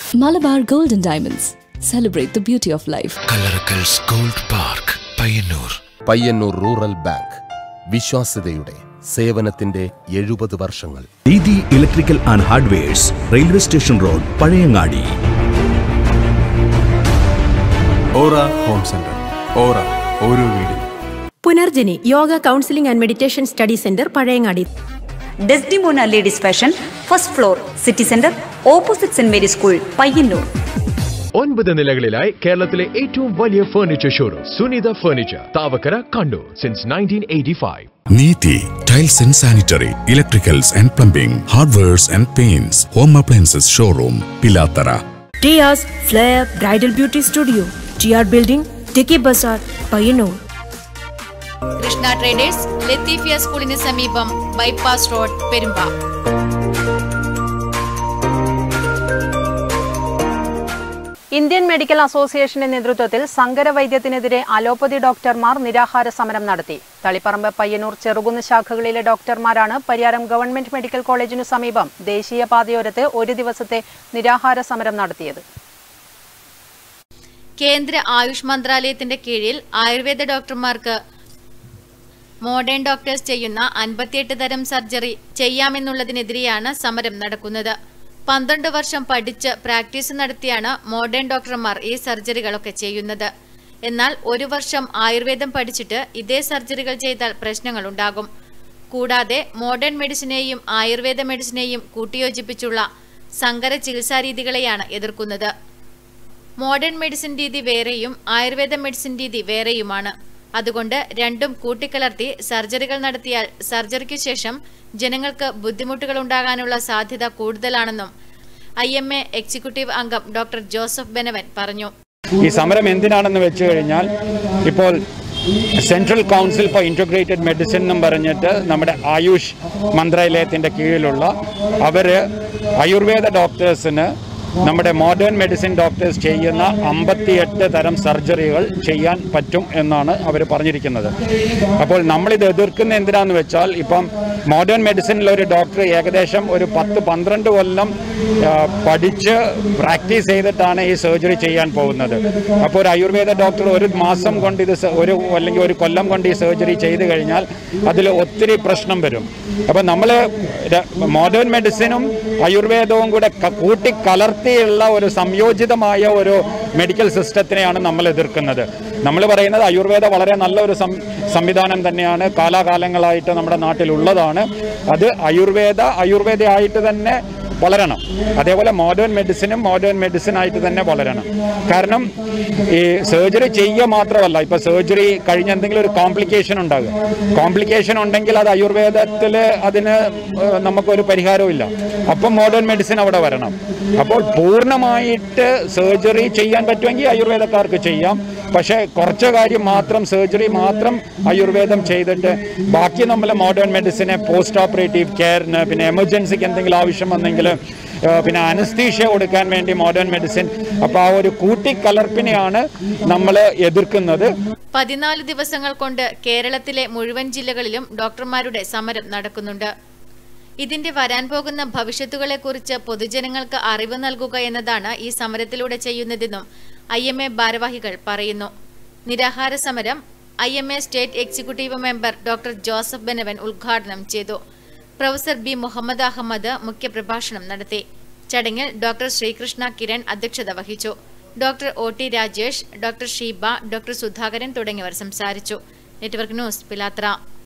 Malabar Gold and Diamonds. Celebrate the beauty of life. Kallarakkals gold park Payyanur Payyanur rural bank വിശ്വാസ്യതയുടെ സേവനത്തിന്റെ എഴുപത് വർഷങ്ങൾ Didi electrical and hardwares railway station road Pazhayangadi Aura home centre Aura ഓരോ വീടും Punarjani yoga counselling and meditation study centre Pazhayangadi Desdemona ladies fashion first floor city centre opposite saint Mary school Payyanur ഒൻപത് നിലകളിലായി കേരളത്തിലെ ഏറ്റവും വലിയ furniture showroom Sunitha furniture Thavakkara Kannur since nineteen eighty five Neethi tiles and sanitary electricals and plumbing hardwares and paints home appliances showroom Pilathara Tias flair bridal beauty studio T R building Tikki Bazar Payyanur Krishna traders Latheefiya സ്കൂളിന് സമീപം bypass road Perumba Indian medical അസോസിയേഷന്റെ നേതൃത്വത്തിൽ സങ്കര വൈദ്യത്തിനെതിരെ allopathy ഡോക്ടർമാർ നിരാഹാര സമരം നടത്തി തളിപ്പറമ്പ് പയ്യന്നൂർ ചെറുകുന്ന് ശാഖകളിലെ ഡോക്ടർമാരാണ് പരിയാരം ഗവൺമെന്റ് മെഡിക്കൽ കോളേജിനു സമീപം ദേശീയ പാതയോരത്ത് ഒരു ദിവസത്തെ നിരാഹാര സമരം നടത്തിയത് കേന്ദ്ര ആയുഷ് മന്ത്രാലയത്തിന്റെ കീഴിൽ ആയുർവേദ ഡോക്ടർമാർക്ക് മോഡേൺ ഡോക്ടേഴ്സ് ചെയ്യുന്ന അൻപത്തിയെട്ട് തരം സർജറി ചെയ്യാമെന്നുള്ളതിനെതിരെയാണ് സമരം നടക്കുന്നത് പന്ത്രണ്ട് വർഷം പഠിച്ച് പ്രാക്ടീസ് നടത്തിയാണ് മോഡേൺ ഡോക്ടർമാർ ഈ സർജറികളൊക്കെ ചെയ്യുന്നത് എന്നാൽ ഒരു വർഷം ആയുർവേദം പഠിച്ചിട്ട് ഇതേ സർജറികൾ ചെയ്താൽ പ്രശ്നങ്ങളുണ്ടാകും കൂടാതെ മോഡേൺ മെഡിസിനെയും ആയുർവേദ മെഡിസിനെയും കൂട്ടിയോജിപ്പിച്ചുള്ള സങ്കര ചികിത്സാരീതികളെയാണ് എതിർക്കുന്നത് മോഡേൺ മെഡിസിൻ രീതി വേറെയും ആയുർവേദ മെഡിസിൻ രീതി വേറെയുമാണ് അതുകൊണ്ട് രണ്ടും കൂട്ടിക്കലർത്തി സർജറികൾ നടത്തിയാൽ സർജറിക്കു ശേഷം ജനങ്ങൾക്ക് ബുദ്ധിമുട്ടുകൾ ഉണ്ടാകാനുള്ള സാധ്യത കൂടുതലാണെന്നും ഐ എം എ എക്സിക്യൂട്ടീവ് അംഗം ഡോക്ടർ ജോസഫ് ബെനവൻ പറഞ്ഞു ഈ സമരം എന്തിനാണെന്ന് വെച്ച് കഴിഞ്ഞാൽ ഇപ്പോൾ central council for integrated medicine എന്നും പറഞ്ഞിട്ട് നമ്മുടെ ആയുഷ് മന്ത്രാലയത്തിൻ്റെ കീഴിലുള്ള അവർ ആയുർവേദ ഡോക്ടേഴ്സിന് നമ്മുടെ മോഡേൺ മെഡിസിൻ ഡോക്ടേഴ്സ് ചെയ്യുന്ന അമ്പത്തിയെട്ട് തരം സർജറികൾ ചെയ്യാൻ പറ്റും എന്നാണ് അവർ പറഞ്ഞിരിക്കുന്നത് അപ്പോൾ നമ്മളിത് എതിർക്കുന്ന എന്തിനാന്ന് വെച്ചാൽ ഇപ്പം മോഡേൺ മെഡിസിനിൽ ഒരു ഡോക്ടർ ഏകദേശം ഒരു പത്ത് പന്ത്രണ്ട് കൊല്ലം ആ, പഠിച്ച് പ്രാക്ടീസ് ചെയ്തിട്ടാണ് ഈ സർജറി ചെയ്യാൻ പോകുന്നത് അപ്പോൾ ഒരു ആയുർവേദ ഡോക്ടർ ഒരു മാസം കൊണ്ട് ഇത് സ- ഒരു അല്ലെങ്കിൽ ഒരു കൊല്ലം കൊണ്ട് ഈ സർജറി ചെയ്ത് കഴിഞ്ഞാൽ അതിൽ ഒത്തിരി പ്രശ്നം വരും അപ്പോൾ നമ്മൾ മോഡേൺ മെഡിസിനും ആയുർവേദവും കൂടെ ക- കൂട്ടി കലർത്തിയുള്ള ഒരു സംയോജിതമായ ഒരു മെഡിക്കൽ സിസ്റ്റത്തിനെയാണ് നമ്മൾ എതിർക്കുന്നത് നമ്മൾ പറയുന്നത് ആയുർവേദ വളരെ നല്ല ഒരു സം- സംവിധാനം തന്നെയാണ് കാലാകാലങ്ങളായിട്ട് നമ്മുടെ നാട്ടിലുള്ളതാണ് അത് ആയുർവേദ ആയുർവേദയായിട്ട് തന്നെ വളരണം അതേപോലെ മോഡേൺ മെഡിസിനും മോഡേൺ മെഡിസിൻ ആയിട്ട് തന്നെ വളരണം കാരണം ഈ സർജറി ചെയ്യുക മാത്രമല്ല ഇപ്പോൾ സർജറി കഴിഞ്ഞ എന്തെങ്കിലും ഒരു കോംപ്ലിക്കേഷൻ ഉണ്ടാകും കോംപ്ലിക്കേഷൻ ഉണ്ടെങ്കിൽ അത് ആയുർവേദത്തിൽ അതിന് ഏഹ്, നമുക്കൊരു പരിഹാരവും ഇല്ല അപ്പം മോഡേൺ മെഡിസിൻ അവിടെ വരണം അപ്പോൾ പൂർണ്ണമായിട്ട് സർജറി ചെയ്യാൻ പറ്റുമെങ്കിൽ ആയുർവേദക്കാർക്ക് ചെയ്യാം പക്ഷേ കുറച്ച് കാര്യം മാത്രം സർജറി മാത്രം ആയുർവേദം ചെയ്തിട്ട് ബാക്കി നമ്മൾ മോഡേൺ മെഡിസിനെ പോസ്റ്റ് ഓപ്പറേറ്റീവ് കെയറിന് പിന്നെ എമർജൻസിക്ക് എന്തെങ്കിലും ആവശ്യം വന്നെങ്കിൽ ഏഹ്, പിന്നെ അനസ്തീഷ്യ കൊടുക്കാൻ വേണ്ടി മോഡേൺ മെഡിസിൻ അപ്പോൾ ആ ഒരു കൂട്ടിക്കലർപ്പിനെയാണ് നമ്മൾ എതിർക്കുന്നത് പതിനാല് ദിവസങ്ങൾ കൊണ്ട് കേരളത്തിലെ മുഴുവൻ ജില്ലകളിലും ഡോക്ടർമാരുടെ സമരം നടക്കുന്നുണ്ട് ഇതിന്റെ വരാൻ പോകുന്ന ഭവിഷ്യത്തുകളെക്കുറിച്ച് പൊതുജനങ്ങൾക്ക് അറിവ് നൽകുക എന്നതാണ് ഈ സമരത്തിലൂടെ ചെയ്യുന്നതെന്നും ഐ എം എ ഭാരവാഹികൾ പറയുന്നു നിരാഹാര സമരം I M A state executive member doctor Joseph Benavan ഉദ്ഘാടനം ചെയ്തു പ്രൊഫസർ ബി മുഹമ്മദ് അഹമ്മദ് മുഖ്യപ്രഭാഷണം നടത്തി ചടങ്ങിൽ ഡോക്ടർ ശ്രീകൃഷ്ണ കിരൺ അധ്യക്ഷത വഹിച്ചു doctor O T Rajesh doctor Sheeba doctor Sudhakaran തുടങ്ങിയവർ സംസാരിച്ചു നെറ്റ്വർക്ക് ന്യൂസ് പിലാത്ര